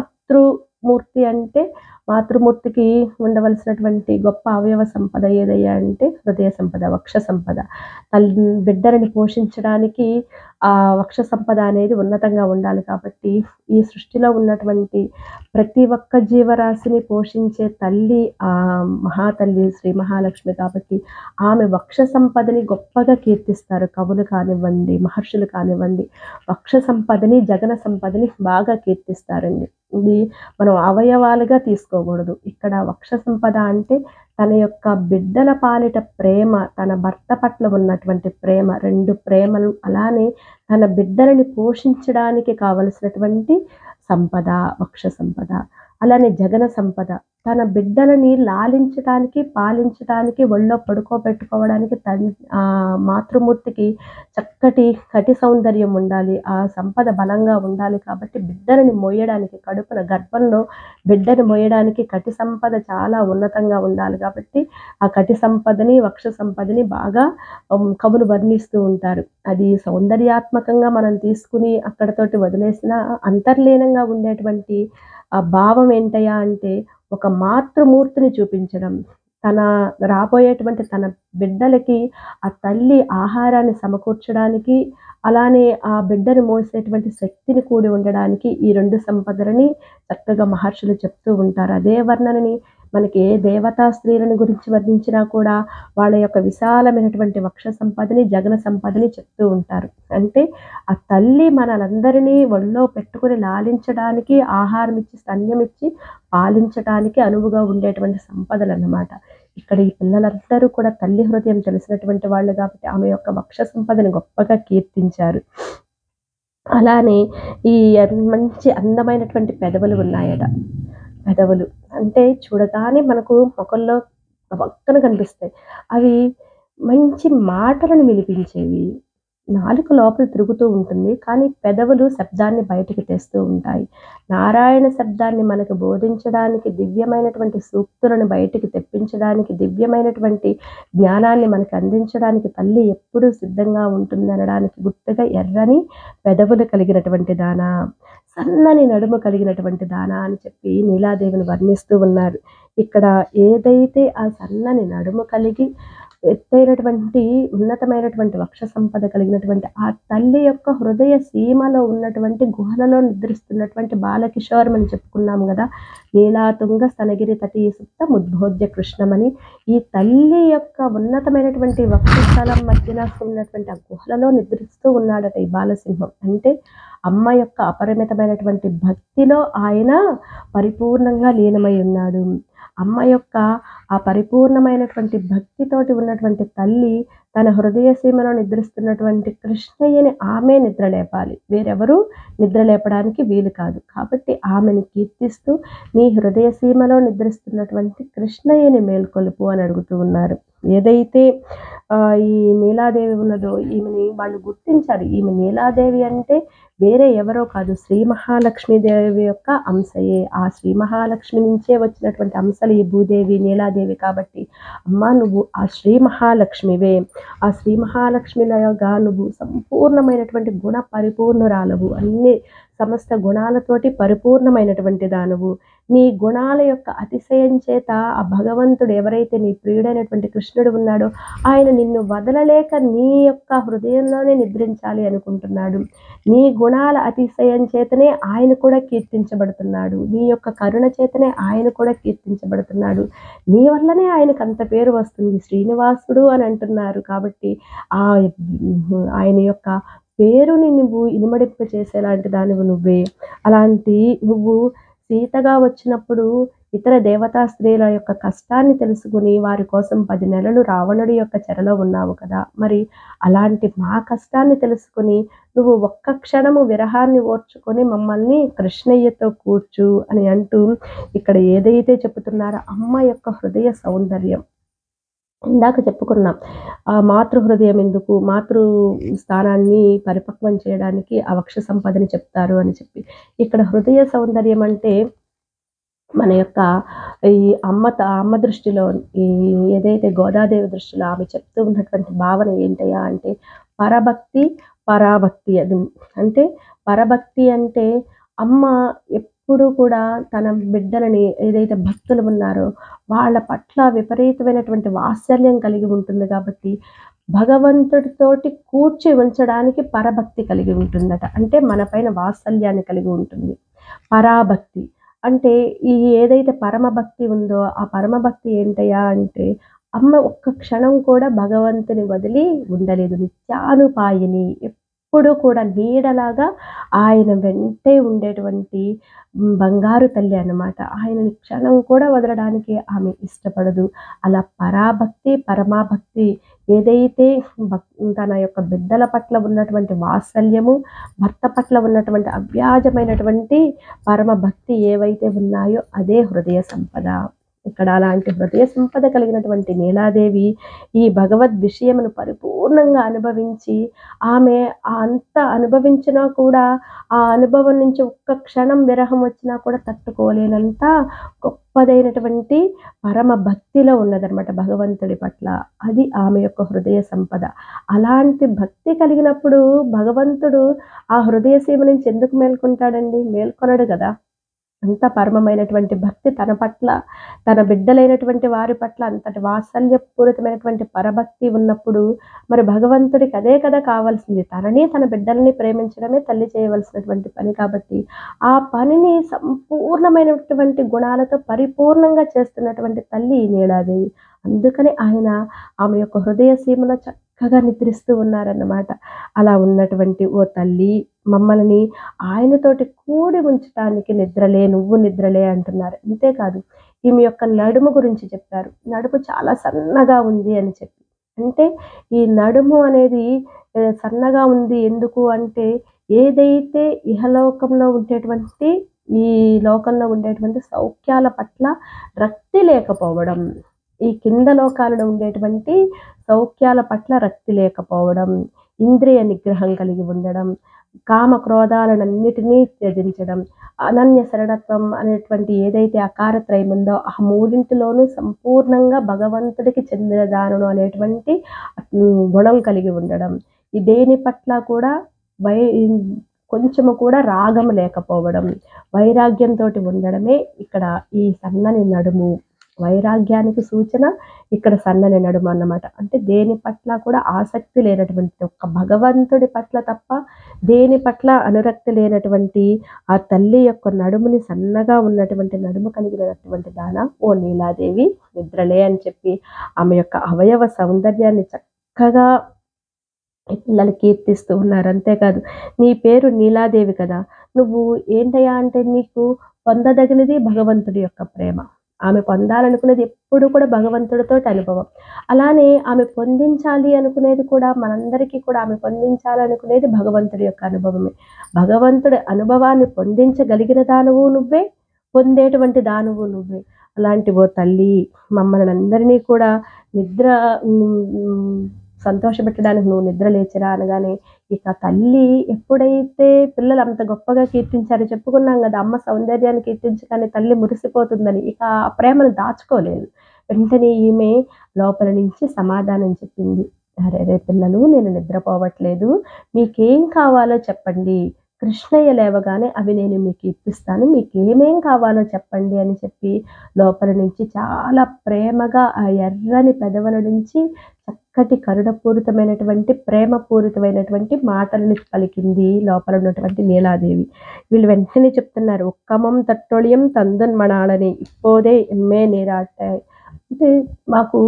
మాతృమూర్తి అంటే మాతృమూర్తికి ఉండవలసినటువంటి గొప్ప అవయవ సంపద ఏదయ్యా అంటే హృదయ సంపద వక్ష సంపద తల్లి బిడ్డలని పోషించడానికి ఆ వక్ష సంపద అనేది ఉన్నతంగా ఉండాలి కాబట్టి ఈ సృష్టిలో ఉన్నటువంటి ప్రతి ఒక్క జీవరాశిని పోషించే తల్లి ఆ మహాతల్లి శ్రీ మహాలక్ష్మి కాబట్టి ఆమె వక్ష సంపదని గొప్పగా కీర్తిస్తారు కవులు కానివ్వండి మహర్షులు కానివ్వండి వక్ష సంపదని జగన సంపదని బాగా కీర్తిస్తారండి ఇది మనం అవయవాలుగా తీసుకోకూడదు ఇక్కడ వక్ష సంపద అంటే తన యొక్క బిడ్డల పాలిట ప్రేమ తన భర్త పట్ల ఉన్నటువంటి ప్రేమ రెండు ప్రేమలు అలానే తన బిడ్డలని పోషించడానికి కావలసినటువంటి సంపద వక్ష సంపద అలానే జగన సంపద తన బిడ్డలని లాలించడానికి పాలించడానికి ఒళ్ళో పడుకోబెట్టుకోవడానికి తన్ ఆ మాతృమూర్తికి చక్కటి కటి సౌందర్యం ఉండాలి ఆ సంపద బలంగా ఉండాలి కాబట్టి బిడ్డలని మోయడానికి కడుపున గర్భంలో బిడ్డని మోయడానికి కటి సంపద చాలా ఉన్నతంగా ఉండాలి కాబట్టి ఆ కటి సంపదని వక్ష సంపదని బాగా ఉమ్, కవులు వర్ణిస్తూ ఉంటారు అది సౌందర్యాత్మకంగా మనం తీసుకుని అక్కడతోటి వదిలేసిన అంతర్లీనంగా ఉండేటువంటి ఆ భావం ఏంటయ్యా అంటే ఒక మాతృమూర్తిని చూపించడం తన రాబోయేటువంటి తన బిడ్డలకి ఆ తల్లి ఆహారాన్ని సమకూర్చడానికి అలానే ఆ బిడ్డను మోసేటువంటి శక్తిని కూడి ఉండడానికి ఈ రెండు సంపదలని చక్కగా మహర్షులు చెప్తూ ఉంటారు అదే వర్ణనని మనకి ఏ దేవతా స్త్రీలను గురించి వర్ణించినా కూడా వాళ్ళ యొక్క విశాలమైనటువంటి వక్ష సంపదని జగన సంపదని చెప్తూ ఉంటారు అంటే ఆ తల్లి మనలందరినీ ఒళ్ళో పెట్టుకుని లాలించడానికి ఆహారం ఇచ్చి స్తన్యం ఇచ్చి పాలించడానికి అనువుగా ఉండేటువంటి సంపదలు అన్నమాట ఇక్కడ ఈ పిల్లలందరూ కూడా తల్లి హృదయం తెలిసినటువంటి వాళ్ళు కాబట్టి ఆమె యొక్క వక్ష సంపదని గొప్పగా కీర్తించారు అలానే ఈ మంచి అందమైనటువంటి పెదవులు ఉన్నాయట పెదవులు అంటే చూడగానే మనకు ముఖంలో పక్కన కనిపిస్తాయి అవి మంచి మాటలను వినిపించేవి నాలుక లోపల తిరుగుతూ ఉంటుంది కానీ పెదవులు శబ్దాన్ని బయటకు తెస్తూ ఉంటాయి నారాయణ శబ్దాన్ని మనకు బోధించడానికి దివ్యమైనటువంటి సూక్తులను బయటికి తెప్పించడానికి దివ్యమైనటువంటి జ్ఞానాన్ని మనకు అందించడానికి తల్లి ఎప్పుడూ సిద్ధంగా ఉంటుంది అనడానికి గుర్తుగా ఎర్రని పెదవులు కలిగినటువంటి దానా సన్నని నడుము కలిగినటువంటి దానా అని చెప్పి నీలాదేవిని వర్ణిస్తూ ఉన్నారు ఇక్కడ ఏదైతే ఆ సన్నని నడుము కలిగి ఎత్తైనటువంటి ఉన్నతమైనటువంటి వక్ష సంపద కలిగినటువంటి ఆ తల్లి యొక్క హృదయ సీమలో ఉన్నటువంటి గుహలలో నిద్రిస్తున్నటువంటి బాలకిషోరం అని చెప్పుకున్నాం కదా నీలాతుంగ స్తనగిరి తటి సుప్త ముద్బోధ్య కృష్ణమని ఈ తల్లి యొక్క ఉన్నతమైనటువంటి వక్షస్థలం మధ్యన ఉన్నటువంటి ఆ గుహలలో నిద్రిస్తూ ఉన్నాడట ఈ బాలసింహం అంటే అమ్మ యొక్క అపరిమితమైనటువంటి భక్తిలో ఆయన పరిపూర్ణంగా లీనమై ఉన్నాడు అమ్మ యొక్క ఆ పరిపూర్ణమైనటువంటి భక్తితోటి ఉన్నటువంటి తల్లి తన హృదయ సీమలో నిద్రిస్తున్నటువంటి కృష్ణయ్యని ఆమె నిద్రలేపాలి వేరెవరు నిద్రలేపడానికి వీలు కాదు కాబట్టి ఆమెను కీర్తిస్తూ నీ హృదయ సీమలో నిద్రిస్తున్నటువంటి కృష్ణయ్యని మేల్కొలుపు అని అడుగుతూ ఉన్నారు ఏదైతే ఆ, ఈ నీలాదేవి ఉన్నదో ఈమెని వాళ్ళు గుర్తించారు ఈమె నీలాదేవి అంటే వేరే ఎవరో కాదు శ్రీ మహాలక్ష్మీదేవి యొక్క అంశయే ఆ శ్రీ మహాలక్ష్మి నుంచే వచ్చినటువంటి అంశలు ఈ భూదేవి నీలాదేవి కాబట్టి అమ్మ నువ్వు ఆ శ్రీ మహాలక్ష్మివే ఆ శ్రీ మహాలక్ష్మిలాగా నువ్వు సంపూర్ణమైనటువంటి గుణ పరిపూర్ణురాలవు అన్ని సమస్త గుణాలతోటి పరిపూర్ణమైనటువంటి దానవు నీ గుణాల యొక్క అతిశయం చేత ఆ భగవంతుడు ఎవరైతే నీ ప్రియుడైనటువంటి కృష్ణుడు ఉన్నాడో ఆయన నిన్ను వదలలేక నీ యొక్క హృదయంలోనే నిద్రించాలి అనుకుంటున్నాడు నీ గుణాల అతిశయం చేతనే ఆయన కూడా కీర్తించబడుతున్నాడు నీ యొక్క కరుణ చేతనే ఆయన కూడా కీర్తించబడుతున్నాడు నీ వల్లనే ఆయనకు అంత పేరు వస్తుంది శ్రీనివాసుడు అని అంటున్నారు కాబట్టి ఆ ఆయన యొక్క పేరుని నువ్వు ఇనుమడింప చేసేలాంటి దానివి నువ్వే అలాంటి నువ్వు సీతగా వచ్చినప్పుడు ఇతర దేవతా స్త్రీల యొక్క కష్టాన్ని తెలుసుకుని వారి కోసం పది నెలలు రావణుడి యొక్క చెరలో ఉన్నావు కదా మరి అలాంటి మా కష్టాన్ని తెలుసుకుని నువ్వు ఒక్క క్షణము విరహాన్ని ఓర్చుకొని మమ్మల్ని కృష్ణయ్యతో కూర్చు అని అంటూ ఇక్కడ ఏదైతే చెబుతున్నారో అమ్మ యొక్క హృదయ సౌందర్యం ఇందాక చెప్పుకున్నాం ఆ మాతృ హృదయం ఎందుకు మాతృ స్థానాన్ని పరిపక్వం చేయడానికి ఆ వక్ష సంపదని చెప్తారు అని చెప్పి ఇక్కడ హృదయ సౌందర్యం అంటే మన యొక్క ఈ అమ్మ త- అమ్మ దృష్టిలో ఈ ఏదైతే గోదాదేవి దృష్టిలో ఆమె చెప్తూ ఉన్నటువంటి భావన ఏంటయ్యా అంటే పరభక్తి పరాభక్తి అది అంటే పరభక్తి అంటే అమ్మ ఎప్పుడు కూడా తన బిడ్డలని ఏదైతే భక్తులు ఉన్నారో వాళ్ళ పట్ల విపరీతమైనటువంటి వాత్సల్యం కలిగి ఉంటుంది కాబట్టి భగవంతుడితోటి కూర్చి ఉంచడానికి పరభక్తి కలిగి ఉంటుందట అంటే మన పైన వాత్సల్యాన్ని కలిగి ఉంటుంది పరాభక్తి అంటే ఈ ఏదైతే పరమ భక్తి ఉందో ఆ పరమ భక్తి ఏంటయ్యా అంటే అమ్మ ఒక్క క్షణం కూడా భగవంతుని వదిలి ఉండలేదు నిత్యానుపాయిని ఎప్పుడు కూడా నీడలాగా ఆయన వెంటే ఉండేటువంటి మ్, బంగారు తల్లి అన్నమాట ఆయనని క్షణం కూడా వదలడానికి ఆమె ఇష్టపడదు అలా పరాభక్తి పరమాభక్తి ఏదైతే భక్ తన యొక్క బిడ్డల పట్ల ఉన్నటువంటి వాత్సల్యము భర్త పట్ల ఉన్నటువంటి అవ్యాజమైనటువంటి పరమ భక్తి ఏవైతే ఉన్నాయో అదే హృదయ సంపద ఇక్కడ అలాంటి హృదయ సంపద కలిగినటువంటి నీలాదేవి ఈ భగవద్ విషయమును పరిపూర్ణంగా అనుభవించి ఆమె ఆ అంత అనుభవించినా కూడా ఆ అనుభవం నుంచి ఒక్క క్షణం విరహం వచ్చినా కూడా తట్టుకోలేనంత గొప్పదైనటువంటి పరమ భక్తిలో ఉన్నదన్నమాట భగవంతుడి పట్ల అది ఆమె యొక్క హృదయ సంపద అలాంటి భక్తి కలిగినప్పుడు భగవంతుడు ఆ హృదయ సీమ నుంచి ఎందుకు మేల్కొంటాడండి మేల్కొనడు కదా అంత పరమమైనటువంటి భక్తి తన పట్ల తన బిడ్డలైనటువంటి వారి పట్ల అంతటి వాత్సల్యపూరితమైనటువంటి పరభక్తి ఉన్నప్పుడు మరి భగవంతుడికి అదే కదా కావాల్సింది తనని తన బిడ్డల్ని ప్రేమించడమే తల్లి చేయవలసినటువంటి పని కాబట్టి ఆ పనిని సంపూర్ణమైనటువంటి గుణాలతో పరిపూర్ణంగా చేస్తున్నటువంటి తల్లి ఈ నీలాదేవి అందుకని ఆయన ఆమె యొక్క హృదయ సీమలో చక్కగా నిద్రిస్తూ ఉన్నారన్నమాట అలా ఉన్నటువంటి ఓ తల్లి మమ్మల్ని ఆయనతోటి కూడి ఉంచటానికి నిద్రలే నువ్వు నిద్రలే అంటున్నారు అంతేకాదు ఈమె యొక్క నడుము గురించి చెప్పారు నడుము చాలా సన్నగా ఉంది అని చెప్పి అంటే ఈ నడుము అనేది ఆ, సన్నగా ఉంది ఎందుకు అంటే ఏదైతే ఇహలోకంలో ఉండేటువంటి ఈ లోకంలో ఉండేటువంటి సౌఖ్యాల పట్ల రక్తి లేకపోవడం ఈ కింద లోకాలలో ఉండేటువంటి సౌఖ్యాల పట్ల రక్తి లేకపోవడం ఇంద్రియ నిగ్రహం కలిగి ఉండడం కామ క్రోధాలన్నిటినీ త్యజించడం అనన్య శరణత్వం అనేటువంటి ఏదైతే అకారత్రయం ఉందో ఆ మూడింటిలోనూ సంపూర్ణంగా భగవంతుడికి చెందిన దానను అనేటువంటి ఉమ్, గుణం కలిగి ఉండడం ఈ దేని పట్ల కూడా వై కొంచెము కూడా రాగం లేకపోవడం వైరాగ్యంతో ఉండడమే ఇక్కడ ఈ సన్నని నడుము వైరాగ్యానికి సూచన ఇక్కడ సన్నని నడుము అన్నమాట అంటే దేని పట్ల కూడా ఆసక్తి లేనటువంటి ఒక్క భగవంతుడి పట్ల తప్ప దేని పట్ల అనురక్తి లేనటువంటి ఆ తల్లి యొక్క నడుముని సన్నగా ఉన్నటువంటి నడుము కలిగినటువంటి దాన ఓ నీలాదేవి నిద్రలే అని చెప్పి ఆమె యొక్క అవయవ సౌందర్యాన్ని చక్కగా ఈ పిల్లలు కీర్తిస్తూ ఉన్నారు అంతేకాదు నీ పేరు నీలాదేవి కదా నువ్వు ఏంటయ్యా అంటే నీకు పొందదగినది భగవంతుడి యొక్క ప్రేమ ఆమె పొందాలనుకునేది ఎప్పుడు కూడా భగవంతుడితో అనుభవం అలానే ఆమె పొందించాలి అనుకునేది కూడా మనందరికీ కూడా ఆమె పొందించాలనుకునేది భగవంతుడి యొక్క అనుభవమే భగవంతుడి అనుభవాన్ని పొందించగలిగిన దానవు నువ్వే పొందేటువంటి దానవు నువ్వే అలాంటి ఓ తల్లి మమ్మల్ని అందరినీ కూడా నిద్ర ఉమ్, సంతోషపెట్టడానికి నువ్వు నిద్ర లేచిరా అనగానే ఇక తల్లి ఎప్పుడైతే పిల్లలు అంత గొప్పగా కీర్తించారో చెప్పుకున్నాం కదా అమ్మ సౌందర్యాన్ని కీర్తించగానే తల్లి మురిసిపోతుందని ఇక ఆ ప్రేమను దాచుకోలేదు వెంటనే ఈమె లోపల నుంచి సమాధానం చెప్పింది అరే రే పిల్లలు నేను నిద్రపోవట్లేదు మీకేం కావాలో చెప్పండి కృష్ణయ్య లేవగానే అవి నేను మీకు ఇప్పిస్తాను మీకు ఏమేం కావాలో చెప్పండి అని చెప్పి లోపల నుంచి చాలా ప్రేమగా ఆ ఎర్రని పెదవుల నుంచి చక్కటి కరుణపూరితమైనటువంటి ప్రేమపూరితమైనటువంటి మాటలను పలికింది లోపల ఉన్నటువంటి నీలాదేవి వీళ్ళు వెంటనే చెప్తున్నారు ఒక్కమం తట్టొళియం తందన్ మణాలని ఇప్పోదే ఎమ్మే నీరాటాయి అంటే మాకు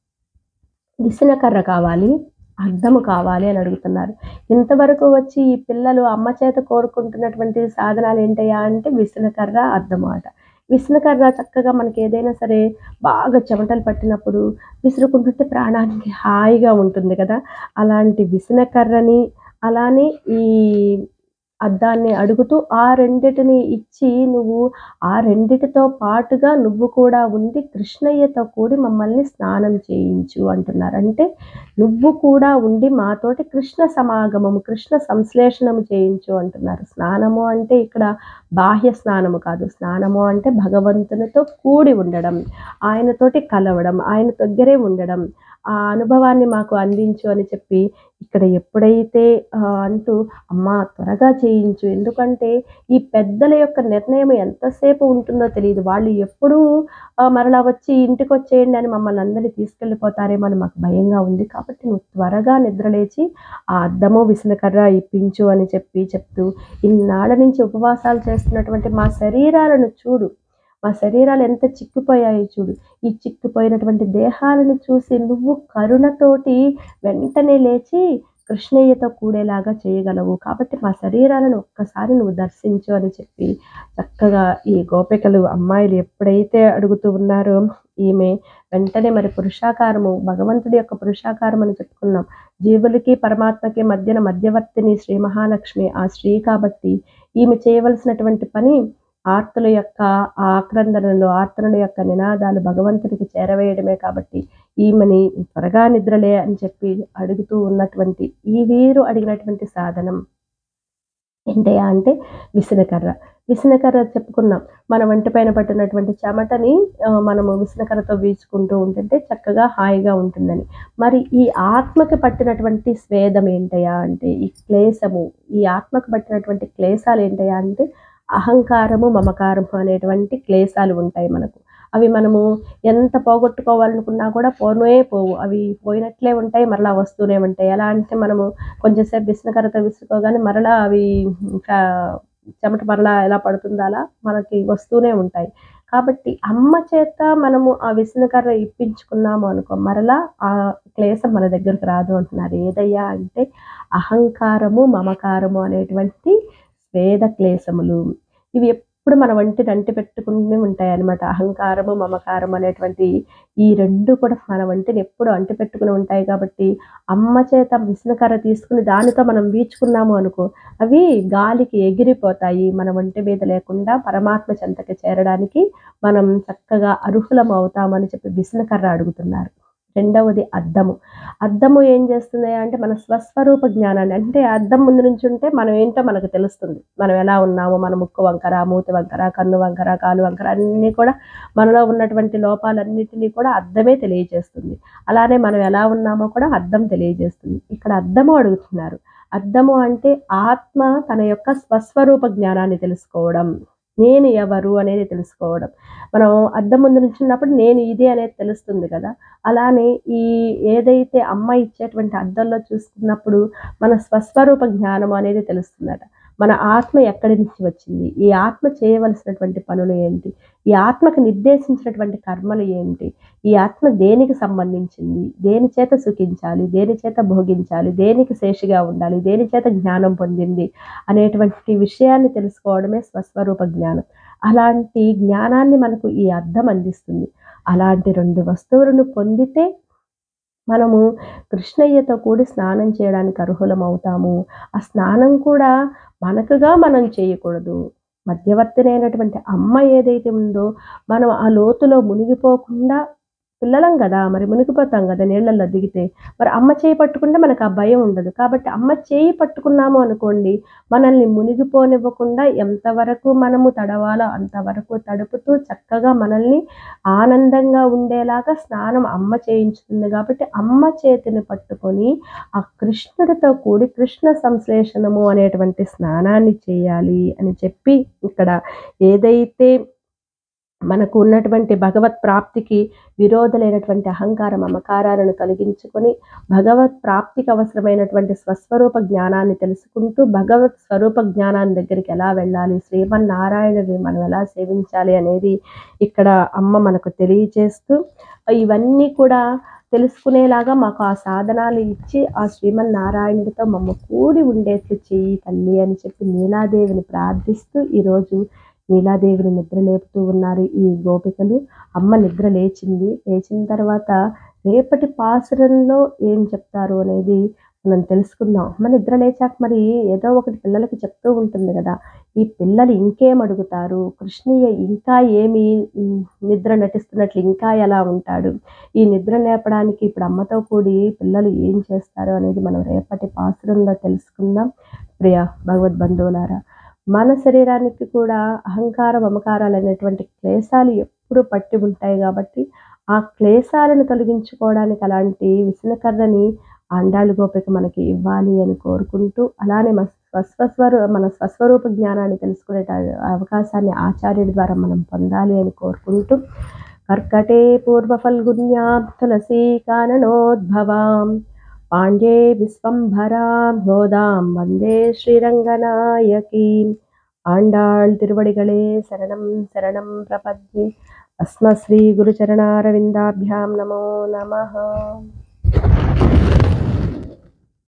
విసనకర్ర కావాలి అద్దము కావాలి అని అడుగుతున్నారు ఇంతవరకు వచ్చి ఈ పిల్లలు అమ్మ చేత కోరుకుంటున్నటువంటి సాధనాలు ఏంటయ్యా అంటే విసనకర్ర అద్దము ఆట విసనకర్ర చక్కగా మనకి ఏదైనా సరే బాగా చెమటలు పట్టినప్పుడు విసురుకుంటుంటే ప్రాణానికి హాయిగా ఉంటుంది కదా అలాంటి విసనకర్రని అలానే ఈ అద్దాన్ని అడుగుతూ ఆ రెండిటిని ఇచ్చి నువ్వు ఆ రెండిటితో పాటుగా నువ్వు కూడా ఉండి కృష్ణయ్యతో కూడి మమ్మల్ని స్నానం చేయించు అంటున్నారు అంటే నువ్వు కూడా ఉండి మాతోటి కృష్ణ సమాగమము కృష్ణ సంశ్లేషణము చేయించు అంటున్నారు స్నానము అంటే ఇక్కడ బాహ్య స్నానము కాదు స్నానము అంటే భగవంతునితో కూడి ఉండడం ఆయనతోటి కలవడం ఆయన దగ్గరే ఉండడం ఆ అనుభవాన్ని మాకు అందించు అని చెప్పి ఇక్కడ ఎప్పుడైతే ఆ, అంటూ అమ్మా త్వరగా చేయించు ఎందుకంటే ఈ పెద్దల యొక్క నిర్ణయం ఎంతసేపు ఉంటుందో తెలియదు వాళ్ళు ఎప్పుడూ ఆ, మరలా వచ్చి ఇంటికి వచ్చేయండి అని మమ్మల్ని అందరినీ తీసుకెళ్ళిపోతారేమో అని మాకు భయంగా ఉంది కాబట్టి నువ్వు త్వరగా నిద్రలేచి ఆ అద్దము విసనకర్ర ఇప్పించు అని చెప్పి చెప్తూ ఇన్నాళ్ళ నుంచి ఉపవాసాలు చేస్తున్నటువంటి మా శరీరాలను చూడు మా శరీరాలు ఎంత చిక్కిపోయాయి చూడు ఈ చిక్కిపోయినటువంటి దేహాలను చూసి నువ్వు కరుణతోటి వెంటనే లేచి కృష్ణయ్యతో కూడేలాగా చేయగలవు కాబట్టి మా శరీరాలను ఒక్కసారి నువ్వు దర్శించు అని చెప్పి చక్కగా ఈ గోపికలు అమ్మాయిలు ఎప్పుడైతే అడుగుతూ ఉన్నారో ఈమె వెంటనే మరి పురుషాకారము భగవంతుడి యొక్క పురుషాకారం అని చెప్పుకున్నాం జీవులకి పరమాత్మకి మధ్యన మధ్యవర్తిని శ్రీ మహాలక్ష్మి ఆ శ్రీ కాబట్టి ఈమె చేయవలసినటువంటి పని ఆర్తుల యొక్క ఆక్రందనలు ఆర్తనుల యొక్క నినాదాలు భగవంతుడికి చేరవేయడమే కాబట్టి ఈమెని త్వరగా నిద్రలే అని చెప్పి అడుగుతూ ఉన్నటువంటి ఈ వీరు అడిగినటువంటి సాధనం ఏంటయ్యా అంటే విసనకర్ర విసనకర్ర చెప్పుకున్నాం మన వంటి పైన పట్టినటువంటి చెమటని ఆ, మనము విసనకర్రతో వీచుకుంటూ ఉంటుంటే చక్కగా హాయిగా ఉంటుందని మరి ఈ ఆత్మకి పట్టినటువంటి స్వేదం ఏంటయ్యా అంటే ఈ క్లేశము ఈ ఆత్మకు పట్టినటువంటి క్లేశాలు ఏంటయ్యా అంటే అహంకారము మమకారము అనేటువంటి క్లేశాలు ఉంటాయి మనకు అవి మనము ఎంత పోగొట్టుకోవాలనుకున్నా కూడా పోనే పోవు అవి పోయినట్లే ఉంటాయి మరలా వస్తూనే ఉంటాయి ఎలా అంటే మనము కొంచెంసేపు విసనకర్రతో విసుకోగానే మరలా అవి ఇంకా చెమట మరలా ఎలా పడుతుందో అలా మనకి వస్తూనే ఉంటాయి కాబట్టి అమ్మ చేత మనము ఆ విసనకర్ర ఇప్పించుకున్నాము అనుకో మరలా ఆ క్లేశం మన దగ్గరకు రాదు అంటున్నారు ఏదయ్యా అంటే అహంకారము మమకారము అనేటువంటి స్వేద క్లేశములు ఇవి ఎప్పుడు మన వంటిని అంటి పెట్టుకుని ఉంటాయి అన్నమాట అహంకారము మమకారం అనేటువంటి ఈ రెండు కూడా మన వంటిని ఎప్పుడు అంటి పెట్టుకుని ఉంటాయి కాబట్టి అమ్మ చేత విసనకర్ర తీసుకుని దానితో మనం వీచుకున్నాము అనుకో అవి గాలికి ఎగిరిపోతాయి మన ఒంటి మీద లేకుండా పరమాత్మ చెంతకి చేరడానికి మనం చక్కగా అర్హులం అవుతామని చెప్పి విసనకర్ర అడుగుతున్నారు రెండవది అద్దము అద్దము ఏం చేస్తుంది అంటే మన స్వస్వరూప జ్ఞానాన్ని అంటే అద్దం ముందు నుంచి ఉంటే మనం ఏంటో మనకు తెలుస్తుంది మనం ఎలా ఉన్నామో మన ముక్కు వంకర మూతి వంకర కన్ను వంకర కాలు వంకర అన్నీ కూడా మనలో ఉన్నటువంటి లోపాలన్నిటినీ కూడా అద్దమే తెలియజేస్తుంది అలానే మనం ఎలా ఉన్నామో కూడా అద్దం తెలియజేస్తుంది ఇక్కడ అద్దము అడుగుతున్నారు అద్దము అంటే ఆత్మ తన యొక్క స్వస్వరూప జ్ఞానాన్ని తెలుసుకోవడం నేను ఎవరు అనేది తెలుసుకోవడం మనం అద్దం ముందు నుంచున్నప్పుడు నేను ఇదే అనేది తెలుస్తుంది కదా అలానే ఈ ఏదైతే అమ్మ ఇచ్చేటువంటి అద్దంలో చూసుకున్నప్పుడు మన స్వస్వరూప జ్ఞానం అనేది తెలుస్తుందట మన ఆత్మ ఎక్కడి నుంచి వచ్చింది ఈ ఆత్మ చేయవలసినటువంటి పనులు ఏంటి ఈ ఆత్మకు నిర్దేశించినటువంటి కర్మలు ఏంటి ఈ ఆత్మ దేనికి సంబంధించింది దేని చేత సుఖించాలి దేని చేత భోగించాలి దేనికి శేషిగా ఉండాలి దేని చేత జ్ఞానం పొందింది అనేటువంటి విషయాన్ని తెలుసుకోవడమే స్వస్వరూప జ్ఞానం అలాంటి జ్ఞానాన్ని మనకు ఈ అద్దం అందిస్తుంది అలాంటి రెండు వస్తువులను పొందితే మనము కృష్ణయ్యతో కూడి స్నానం చేయడానికి అర్హులం అవుతాము ఆ స్నానం కూడా మనకుగా మనం చేయకూడదు మధ్యవర్తినైనటువంటి అమ్మ ఏదైతే ఉందో మనం ఆ లోతులో మునిగిపోకుండా పిల్లలం కదా మరి మునిగిపోతాం కదా నీళ్ళల్లో దిగితే మరి అమ్మ చేయి పట్టుకుంటే మనకు ఆ భయం ఉండదు కాబట్టి అమ్మ చేయి పట్టుకున్నాము అనుకోండి మనల్ని మునిగిపోనివ్వకుండా ఎంతవరకు మనము తడవాలో అంతవరకు తడుపుతూ చక్కగా మనల్ని ఆనందంగా ఉండేలాగా స్నానం అమ్మ చేయించుతుంది కాబట్టి అమ్మ చేతిని పట్టుకొని ఆ కృష్ణుడితో కూడి కృష్ణ సంశ్లేషణము అనేటువంటి స్నానాన్ని చేయాలి అని చెప్పి ఇక్కడ ఏదైతే మనకు ఉన్నటువంటి భగవత్ ప్రాప్తికి విరోధులైనటువంటి అహంకార మమకారాలను తొలగించుకొని భగవత్ ప్రాప్తికి అవసరమైనటువంటి స్వస్వరూప జ్ఞానాన్ని తెలుసుకుంటూ భగవత్ స్వరూప జ్ఞానాన్ని దగ్గరికి ఎలా వెళ్ళాలి శ్రీమన్నారాయణుని మనం ఎలా సేవించాలి అనేది ఇక్కడ అమ్మ మనకు తెలియచేస్తూ ఇవన్నీ కూడా తెలుసుకునేలాగా మాకు ఆ సాధనాలు ఇచ్చి ఆ శ్రీమన్నారాయణుడితో మమ్మ కూడి ఉండేట్లు చెయ్యి తల్లి అని చెప్పి నీలాదేవిని ప్రార్థిస్తూ ఈరోజు నీలాదేవిని నిద్ర లేపుతూ ఉన్నారు ఈ గోపికలు అమ్మ నిద్ర లేచింది లేచిన తర్వాత రేపటి పాసురంలో ఏం చెప్తారు అనేది మనం తెలుసుకుందాం అమ్మ నిద్ర లేచాక మరి ఏదో ఒకటి పిల్లలకి చెప్తూ ఉంటుంది కదా ఈ పిల్లలు ఇంకేం అడుగుతారు కృష్ణయ్య ఇంకా ఏమి ఉమ్, నిద్ర నటిస్తున్నట్లు ఇంకా ఎలా ఉంటాడు ఈ నిద్ర లేపడానికి ఇప్పుడు అమ్మతో కూడి పిల్లలు ఏం చేస్తారు అనేది మనం రేపటి పాసురంలో తెలుసుకుందాం ప్రియ భగవద్ బంధువులారా మన శరీరానికి కూడా అహంకార మమకారాలు అనేటువంటి క్లేశాలు ఎప్పుడు పట్టి ఉంటాయి కాబట్టి ఆ క్లేశాలను తొలగించుకోవడానికి అలాంటి విసనకర్రని ఆండాళ్ళు గోపిక మనకి ఇవ్వాలి అని కోరుకుంటూ అలానే మన స్వస్వస్వరు మన స్వస్వరూప జ్ఞానాన్ని తెలుసుకునే అవకాశాన్ని ఆచార్యుడి ద్వారా మనం పొందాలి అని కోరుకుంటూ కర్కటే పూర్వఫల్గుణ్యాం తులసీ కాననోద్భవాం పాండ్యే విశ్వంభరాం హోదాం వందే శ్రీరంగనాయకీం ఆండాళ్ తిరువడిగళే శరణం శరణం ప్రపద్యే అస్మశ్రీ గురుచరణారవిందాభ్యాం నమో నమః